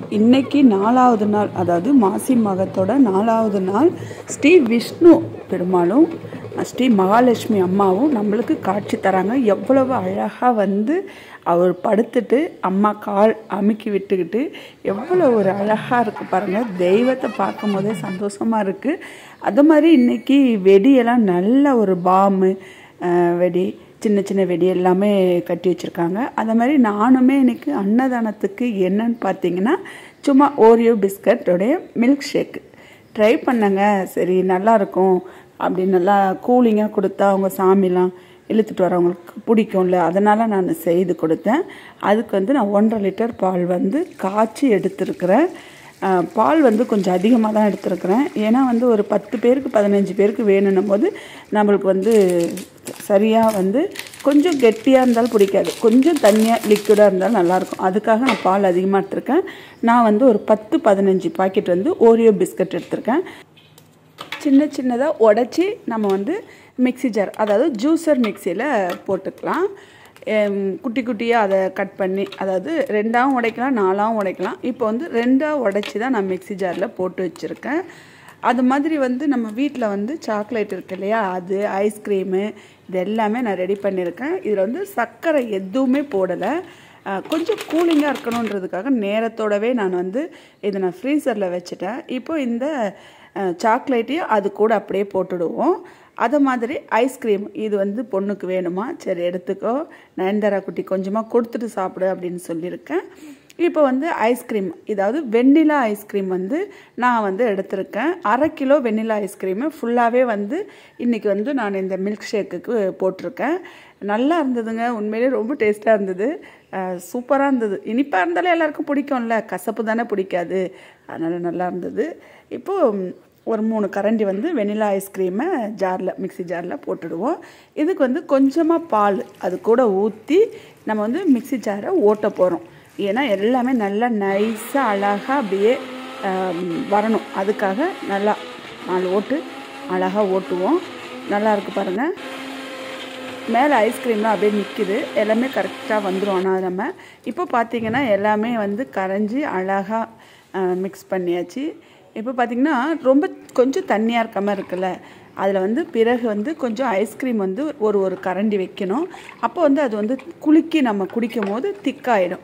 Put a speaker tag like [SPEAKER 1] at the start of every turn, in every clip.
[SPEAKER 1] இன்னைக்கு நாலாவது நாள் அதாவது மாசி மகத்தோட நாலாவது நாள் ஸ்ரீ விஷ்ணு பெருமாளும் ஸ்ரீ மகாலட்சுமி அம்மாவும் நம்மளுக்கு காட்சி தராங்க எவ்வளவு அழகாக வந்து அவர் படுத்துட்டு அம்மா கால் அமுக்கி விட்டுக்கிட்டு எவ்வளோ ஒரு அழகாக இருக்குது பாருங்கள் தெய்வத்தை பார்க்கும் போதே சந்தோஷமாக இருக்குது அது மாதிரி இன்னைக்கு வெடியெல்லாம் நல்ல ஒரு பாம்பு வெடி சின்ன சின்ன வெடி எல்லாமே கட்டி வச்சுருக்காங்க அந்த மாதிரி நானுமே இன்னைக்கு அன்னதானத்துக்கு என்னன்னு பார்த்தீங்கன்னா சும்மா ஓரியோ பிஸ்கட்டோடைய மில்க் ஷேக்கு ட்ரை பண்ணேங்க சரி நல்லா இருக்கும் அப்படி நல்லா கூலிங்காக கொடுத்தா அவங்க சாமிலாம் இழுத்துட்டு வரவங்களுக்கு பிடிக்கும்ல அதனால் நான் செய்து கொடுத்தேன் அதுக்கு வந்து நான் ஒன்றரை லிட்டர் பால் வந்து காய்ச்சி எடுத்துருக்கிறேன் பால் வந்து கொஞ்சம் அதிகமாக தான் எடுத்துருக்கிறேன் ஏன்னா வந்து ஒரு பத்து பேருக்கு பதினஞ்சு பேருக்கு வேணும்னும் போது நம்மளுக்கு வந்து சரியாக வந்து கொஞ்சம் கெட்டியாக இருந்தாலும் பிடிக்காது கொஞ்சம் தண்ணியாக லிக்விடாக இருந்தாலும் நல்லாயிருக்கும் அதுக்காக நான் பால் அதிகமாக எடுத்திருக்கேன் நான் வந்து ஒரு பத்து பதினஞ்சு பாக்கெட் வந்து ஓரியோ பிஸ்கட் எடுத்திருக்கேன் சின்ன சின்னதாக உடச்சி நம்ம வந்து மிக்சி ஜார் அதாவது ஜூஸர் மிக்சியில் போட்டுக்கலாம் குட்டி குட்டியாக அதை கட் பண்ணி அதாவது ரெண்டாவும் உடைக்கலாம் நாலாவும் உடைக்கலாம் இப்போ வந்து ரெண்டாக உடச்சி தான் நான் மிக்சி ஜாரில் போட்டு வச்சுருக்கேன் அது மாதிரி வந்து நம்ம வீட்டில் வந்து சாக்லேட் இருக்கு இல்லையா அது ஐஸ்கிரீமு இது எல்லாமே நான் ரெடி பண்ணியிருக்கேன் இதில் வந்து சர்க்கரை எதுவுமே போடலை கொஞ்சம் கூலிங்காக இருக்கணுன்றதுக்காக நேரத்தோடவே நான் வந்து இதை நான் ஃப்ரீசரில் வச்சுட்டேன் இப்போ இந்த சாக்லேட்டையும் அது கூட அப்படியே போட்டுடுவோம் அதை மாதிரி ஐஸ்கிரீம் இது வந்து பொண்ணுக்கு வேணுமா சரி எடுத்துக்கோ நயன்தாரா குட்டி கொஞ்சமாக கொடுத்துட்டு சாப்பிடு அப்படின்னு சொல்லியிருக்கேன் இப்போ வந்து ஐஸ்கிரீம் இதாவது வெண்ணிலா ஐஸ்கிரீம் வந்து நான் வந்து எடுத்திருக்கேன் அரை கிலோ வெண்ணிலா ஐஸ்கிரீமு ஃபுல்லாகவே வந்து இன்றைக்கி வந்து நான் இந்த மில்க் ஷேக்குக்கு போட்டிருக்கேன் நல்லா இருந்ததுங்க உண்மையிலே ரொம்ப டேஸ்ட்டாக இருந்தது சூப்பராக இருந்தது இனிப்பாக இருந்தாலே எல்லாருக்கும் பிடிக்கும்ல கசப்பு தானே பிடிக்காது அதனால் நல்லா இருந்தது இப்போது ஒரு மூணு கரண்டி வந்து வெனிலா ஐஸ்கிரீமை ஜாரில் மிக்சி ஜாரில் போட்டுடுவோம் இதுக்கு வந்து கொஞ்சமாக பால் அது கூட ஊற்றி நம்ம வந்து மிக்சி ஜாரை ஓட்ட போகிறோம் ஏன்னா எல்லாமே நல்லா நைஸாக அழகாக அப்படியே வரணும் அதுக்காக நல்லா நாலு ஓட்டு அழகாக ஓட்டுவோம் நல்லா இருக்குது பாருங்கள் மேலே ஐஸ்கிரீம்லாம் அப்படியே நிற்கிது எல்லாமே கரெக்டாக வந்துடும் ஆனால் நம்ம இப்போ பார்த்தீங்கன்னா எல்லாமே வந்து கரைஞ்சி அழகாக மிக்ஸ் பண்ணியாச்சு இப்போ பார்த்திங்கன்னா ரொம்ப கொஞ்சம் தண்ணியாக இருக்க மாதிரி இருக்குல்ல அதில் வந்து பிறகு வந்து கொஞ்சம் ஐஸ்கிரீம் வந்து ஒரு ஒரு கரண்டி வைக்கணும் அப்போ வந்து அது வந்து குலுக்கி நம்ம குடிக்கும் போது திக்காயிடும்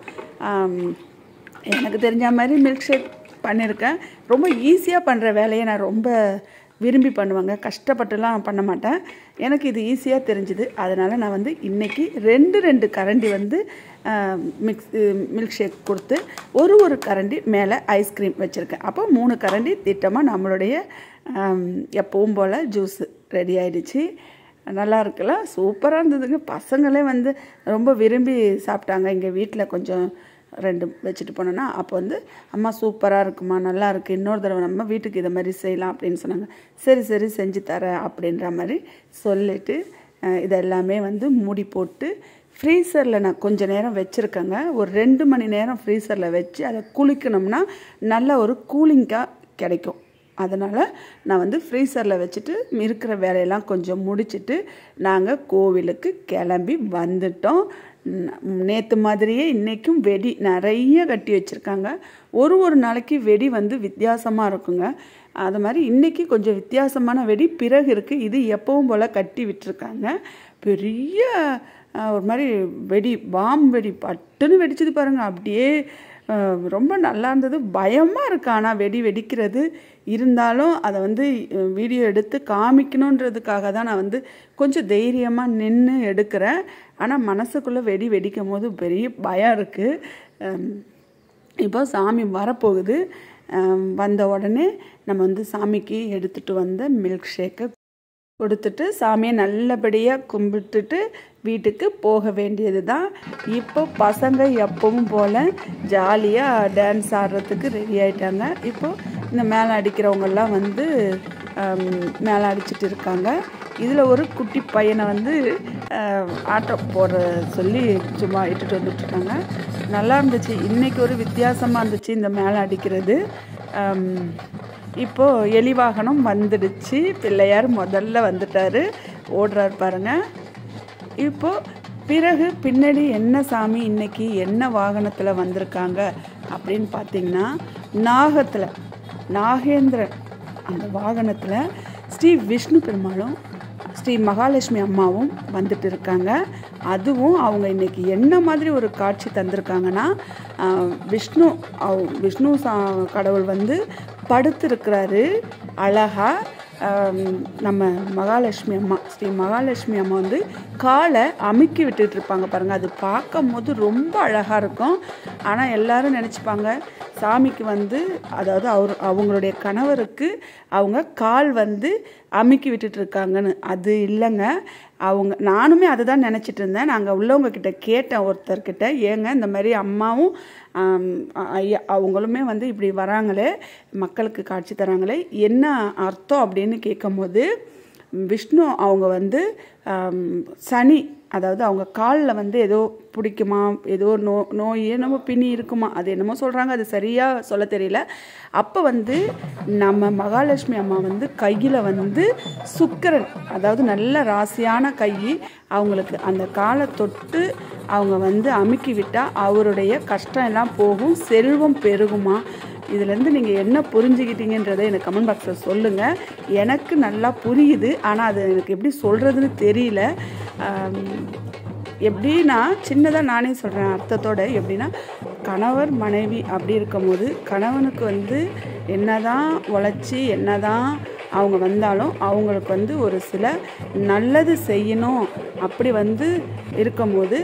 [SPEAKER 1] எனக்கு தெரிஞ்ச மாதிரி மில்க் ஷேக் பண்ணியிருக்கேன் ரொம்ப ஈஸியாக பண்ணுற வேலையை நான் ரொம்ப விரும்பி பண்ணுவாங்க கஷ்டப்பட்டுலாம் பண்ண மாட்டேன் எனக்கு இது ஈஸியாக தெரிஞ்சுது அதனால் நான் வந்து இன்றைக்கி ரெண்டு ரெண்டு கரண்டி வந்து மிக்ஸ் மில்க் ஷேக் கொடுத்து ஒரு ஒரு கரண்டி மேலே ஐஸ்கிரீம் வச்சுருக்கேன் அப்போ மூணு கரண்டி திட்டமாக நம்மளுடைய எப்பவும் போல் ஜூஸ் ரெடி ஆகிடுச்சு நல்லா இருக்குல்ல சூப்பராக இருந்ததுங்க பசங்களே வந்து ரொம்ப விரும்பி சாப்பிட்டாங்க எங்கள் வீட்டில் கொஞ்சம் ரெண்டு வச்சுட்டு போனோன்னா அப்போ வந்து அம்மா சூப்பராக இருக்குமா நல்லா இருக்குது இன்னொரு தடவை நம்ம வீட்டுக்கு இதை மாதிரி செய்யலாம் அப்படின்னு சொன்னாங்க சரி சரி செஞ்சு தரேன் அப்படின்ற மாதிரி சொல்லிவிட்டு இதெல்லாமே வந்து மூடி போட்டு ஃப்ரீசரில் நான் கொஞ்சம் நேரம் வச்சுருக்கேங்க ஒரு ரெண்டு மணி நேரம் ஃப்ரீசரில் வச்சு அதை குளிக்கணும்னா நல்ல ஒரு கூலிங்காக கிடைக்கும் அதனால் நான் வந்து ஃப்ரீசரில் வச்சுட்டு இருக்கிற வேலையெல்லாம் கொஞ்சம் முடிச்சுட்டு நாங்கள் கோவிலுக்கு கிளம்பி வந்துட்டோம் நேற்று மாதிரியே இன்றைக்கும் வெடி நிறைய கட்டி வச்சுருக்காங்க ஒரு ஒரு நாளைக்கு வெடி வந்து வித்தியாசமாக இருக்குங்க அது மாதிரி இன்றைக்கி கொஞ்சம் வித்தியாசமான வெடி பிறகு இருக்குது இது எப்பவும் போல் கட்டி விட்டுருக்காங்க பெரிய ஒரு மாதிரி வெடி பாம் வெடி பட்டுன்னு வெடிச்சது பாருங்கள் அப்படியே ரொம்ப நல்லா இருந்தது பயமாக இருக்கு ஆனால் வெடி வெடிக்கிறது இருந்தாலும் அதை வந்து வீடியோ எடுத்து காமிக்கணுன்றதுக்காக தான் நான் வந்து கொஞ்சம் தைரியமாக நின்று எடுக்கிறேன் ஆனால் மனசுக்குள்ளே வெடி வெடிக்கும் போது பெரிய பயம் இருக்குது இப்போ சாமி வரப்போகுது வந்த உடனே நம்ம வந்து சாமிக்கு எடுத்துகிட்டு வந்த மில்க் ஷேக்கை கொடுத்துட்டு சாமியை நல்லபடியாக கும்பிட்டுட்டு வீட்டுக்கு போக வேண்டியது தான் இப்போ பசங்க எப்பவும் போல் ஜாலியாக டான்ஸ் ஆடுறதுக்கு ரெடி ஆகிட்டாங்க இப்போ இந்த மேலே அடிக்கிறவங்கெல்லாம் வந்து மேலே அடிச்சிட்டு இருக்காங்க இதில் ஒரு குட்டி பையனை வந்து ஆட்டம் போட சொல்லி சும்மா இட்டுட்டு வந்துட்டுருக்காங்க நல்லா இருந்துச்சு இன்றைக்கி ஒரு வித்தியாசமாக இருந்துச்சு இந்த மேலே அடிக்கிறது இப்போது எலி வாகனம் வந்துடுச்சு பிள்ளையார் முதல்ல வந்துட்டார் ஓடுறார் பாருங்கள் இப்போது பிறகு பின்னாடி என்ன சாமி இன்னைக்கு என்ன வாகனத்தில் வந்திருக்காங்க அப்படின்னு பார்த்தீங்கன்னா நாகத்தில் நாகேந்திரன் அந்த வாகனத்தில் ஸ்ரீ விஷ்ணு பெருமாளும் ஸ்ரீ மகாலட்சுமி அம்மாவும் வந்துட்டு இருக்காங்க அதுவும் அவங்க இன்னைக்கு என்ன மாதிரி ஒரு காட்சி தந்திருக்காங்கன்னா ஆஹ், விஷ்ணு அவ்- விஷ்ணு சா கடவுள் வந்து படுத்திருக்கிறாரு அழகா ஆம், நம்ம மகாலட்சுமி அம்மா ஸ்ரீ மகாலட்சுமி அம்மா வந்து காலை அமுக்கி விட்டுட்டு இருப்பாங்க பாருங்கள் அது பார்க்கும் போது ரொம்ப அழகாக இருக்கும் ஆனால் எல்லாரும் நினச்சிப்பாங்க சாமிக்கு வந்து அதாவது அவர் அவங்களுடைய கணவருக்கு அவங்க கால் வந்து அமுக்கி விட்டுட்டு இருக்காங்கன்னு அது இல்லைங்க அவங்க நானுமே அதை தான் நினச்சிட்டு இருந்தேன் நாங்கள் உள்ளவங்க கிட்ட கேட்டேன் ஒருத்தர்கிட்ட ஏங்க இந்த மாதிரி அம்மாவும் ஆம், ஐயா அவங்களுமே வந்து இப்படி வராங்களே மக்களுக்கு காட்சி தராங்களே என்ன அர்த்தம் அப்படின்னு கேட்கும்போது விஷ்ணு அவங்க வந்து ஆம், சனி அதாவது அவங்க காலில் வந்து ஏதோ பிடிக்குமா ஏதோ நோ நோய் என்னமோ பிணி இருக்குமா அது என்னமோ சொல்கிறாங்க அது சரியாக சொல்ல தெரியல அப்போ வந்து நம்ம மகாலட்சுமி அம்மா வந்து கையில் வந்து சுக்கிரன் அதாவது நல்ல ராசியான கை அவங்களுக்கு அந்த காலை தொட்டு அவங்க வந்து அமுக்கி விட்டால் அவருடைய கஷ்டம் எல்லாம் போகும் செல்வம் பெருகுமா இதுலேருந்து நீங்கள் என்ன புரிஞ்சுக்கிட்டீங்கன்றதை எனக்கு கமெண்ட் பாக்ஸில் சொல்லுங்கள் எனக்கு நல்லா புரியுது ஆனால் அது எனக்கு எப்படி சொல்கிறதுன்னு தெரியல ஆம், எப்படின்னா சின்னதாக நானே சொல்கிறேன் அர்த்தத்தோட எப்படின்னா கணவர் மனைவி அப்படி இருக்கும்போது கணவனுக்கு வந்து என்னதான் உழைச்சி என்னதான் அவங்க வந்தாலும் அவங்களுக்கு வந்து ஒரு சில நல்லது செய்யணும் அப்படி வந்து இருக்கும்போது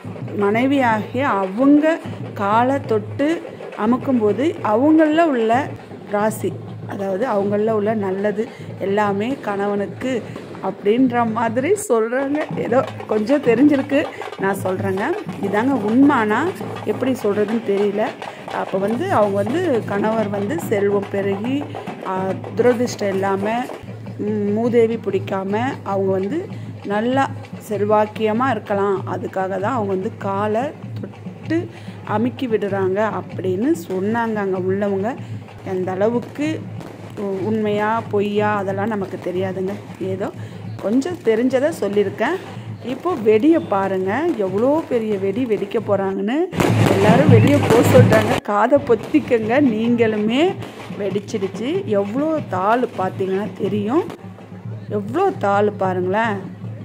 [SPEAKER 1] மனைவியாகிய அவங்க காலை தொட்டு அமுக்கும்போது அவங்களில் உள்ள ராசி அதாவது அவங்களில் உள்ள நல்லது எல்லாமே கணவனுக்கு அப்படின்ற மாதிரி சொல்கிறாங்க ஏதோ கொஞ்சம் தெரிஞ்சிருக்கு நான் சொல்கிறேங்க இதாங்க உண்மைனா எப்படி சொல்கிறதுன்னு தெரியல அப்போ வந்து அவங்க வந்து கணவர் வந்து செல்வம் பெருகி ஆ, துரதிர்ஷ்டம் இல்லாமல் ம், மூதேவி பிடிக்காம அவங்க வந்து நல்லா செல்வாக்கியமாக இருக்கலாம் அதுக்காக தான் அவங்க வந்து காலை தொட்டு அமுக்கி விடுறாங்க அப்படின்னு சொன்னாங்க அங்கே உள்ளவங்க எந்த அளவுக்கு உ- உண்மையா பொய்யா அதெல்லாம் நமக்கு தெரியாதுங்க ஏதோ கொஞ்சம் தெரிஞ்சதை சொல்லியிருக்கேன் இப்போ வெடியை பாருங்க எவ்வளோ பெரிய வெடி வெடிக்க போகிறாங்கன்னு எல்லாரும் வெளியே போக சொல்லிட்டாங்க காதை பொத்திக்கங்க நீங்களுமே வெடிச்சிடுச்சு எவ்வளோ தாள் பார்த்தீங்கன்னா தெரியும் எவ்வளோ தாள் பாருங்களேன்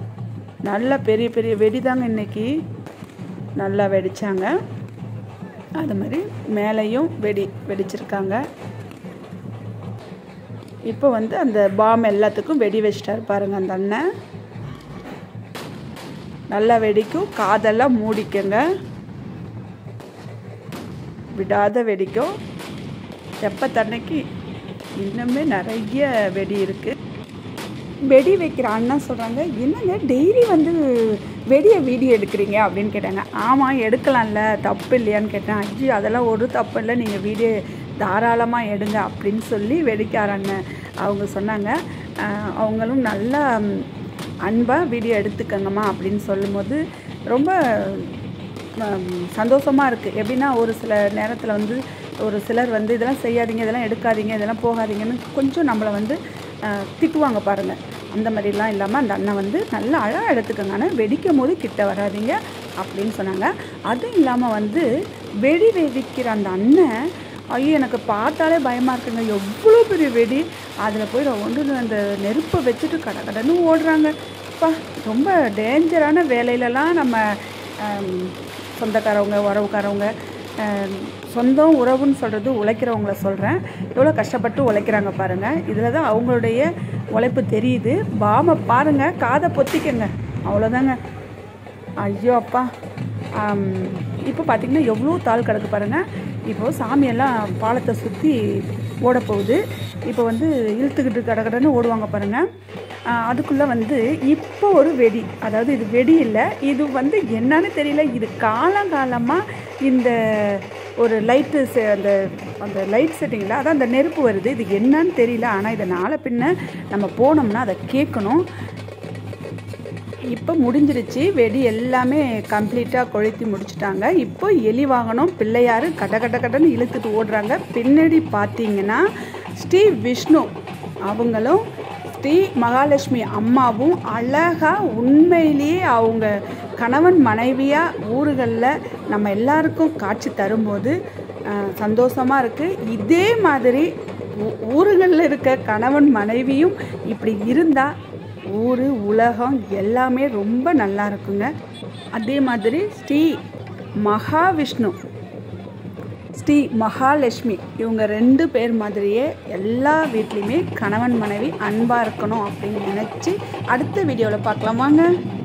[SPEAKER 1] நல்ல பெரிய பெரிய வெடி தாங்க இன்னைக்கு நல்லா வெடிச்சாங்க அது மாதிரி மேலேயும் வெடி வெடிச்சிருக்காங்க இப்போ வந்து அந்த பாம் எல்லாத்துக்கும் வெடி வச்சிட்டாரு பாருங்க அந்த அண்ணன் நல்லா வெடிக்கும் காதெல்லாம் மூடிக்கங்க விடாத வெடிக்கும் எப்போ தன்னைக்கு இன்னுமே நிறைய வெடி இருக்குது வெடி வைக்கிற அண்ணா சொல்கிறாங்க என்னங்க டெய்லி வந்து வெடியை வீடியோ எடுக்கிறீங்க அப்படின்னு கேட்டாங்க ஆமாம் எடுக்கலாம்ல தப்பு இல்லையான்னு கேட்டேன் ஐயோ அதெல்லாம் ஒரு தப்பு இல்லை நீங்கள் வீடியோ தாராளமாக எடுங்க அப்படின்னு சொல்லி வெடிக்கார அண்ணன் அவங்க சொன்னாங்க ஆஹ் அவங்களும் நல்லா அன்பாக வீடியோ எடுத்துக்கங்கம்மா அப்படின்னு சொல்லும்போது ரொம்ப சந்தோஷமாக இருக்குது எப்படின்னா ஒரு சில நேரத்தில் வந்து ஒரு சிலர் வந்து இதெல்லாம் செய்யாதீங்க இதெல்லாம் எடுக்காதீங்க இதெல்லாம் போகாதீங்கன்னு கொஞ்சம் நம்மளை வந்து அஹ், திட்டுவாங்க பாருங்கள் அந்த மாதிரிலாம் இல்லாமல் அந்த அண்ணன் வந்து நல்லா அழகாக எடுத்துக்கோங்க ஆனால் வெடிக்கும் போது கிட்ட வராதீங்க அப்படின்னு சொன்னாங்க அதுவும் இல்லாமல் வந்து வெடி வெடிக்கிற அந்த அண்ணன் ஐயோ எனக்கு பார்த்தாலே பயமாக இருக்குங்க எவ்வளோ பெரிய வெடி அதில் போய் ஒன்று அந்த நெருப்பை வச்சுட்டு கடை கடன்னு ஓடுறாங்க அப்பா ரொம்ப டேஞ்சரான வேலையிலலாம் நம்ம ஆம், சொந்தக்காரவங்க உறவுக்காரவங்க ஆம், சொந்தம் உறவுன்னு சொல்கிறது உழைக்கிறவங்கள சொல்கிறேன் எவ்வளோ கஷ்டப்பட்டு உழைக்கிறாங்க பாருங்கள் இதில் தான் அவங்களுடைய உழைப்பு தெரியுது பாமை பாருங்கள் காதை பொத்திக்கங்க அவ்வளோதாங்க ஐயோ அப்பா ஆம், இப்போ பார்த்தீங்கன்னா எவ்வளோ தாள் கிடக்கு பாருங்கள் இப்போது சாமியெல்லாம் பாலத்தை சுற்றி ஓட போகுது இப்போ வந்து இழுத்துக்கிட்டு கடகடன்னு ஓடுவாங்க பாருங்கள் அதுக்குள்ளே வந்து இப்போ ஒரு வெடி அதாவது இது வெடி இல்லை இது வந்து என்னன்னு தெரியல இது காலங்காலமாக இந்த ஒரு லைட்டு அந்த அந்த லைட் செட்டிங்கில் அதான் அந்த நெருப்பு வருது இது என்னன்னு தெரியல ஆனால் இதை நாளை பின்ன நம்ம போனோம்னா அதை கேட்கணும் இப்போ முடிஞ்சிருச்சு வெடி எல்லாமே கம்ப்ளீட்டாக கொளுத்தி முடிச்சிட்டாங்க இப்போ எலி வாகனம் பிள்ளையார் கட கட கடன்னு இழுத்துட்டு ஓடுறாங்க பின்னாடி பார்த்தீங்கன்னா ஸ்ரீ விஷ்ணு அவங்களும் ஸ்ரீ மகாலட்சுமி அம்மாவும் அழகாக உண்மையிலேயே அவங்க கணவன் மனைவியாக ஊர்களில் நம்ம எல்லாருக்கும் காட்சி தரும்போது சந்தோஷமாக இருக்குது இதே மாதிரி ஊ- ஊருகளில் இருக்க கணவன் மனைவியும் இப்படி இருந்தால் ஊர் உலகம் எல்லாமே ரொம்ப நல்லா இருக்குங்க அதே மாதிரி ஸ்ரீ மகாவிஷ்ணு ஸ்ரீ மகாலட்சுமி இவங்க ரெண்டு பேர் மாதிரியே எல்லா வீட்லேயுமே கணவன் மனைவி அன்பாக இருக்கணும் அப்படின்னு நினச்சி அடுத்த வீடியோவில் பார்க்கலாம் வாங்க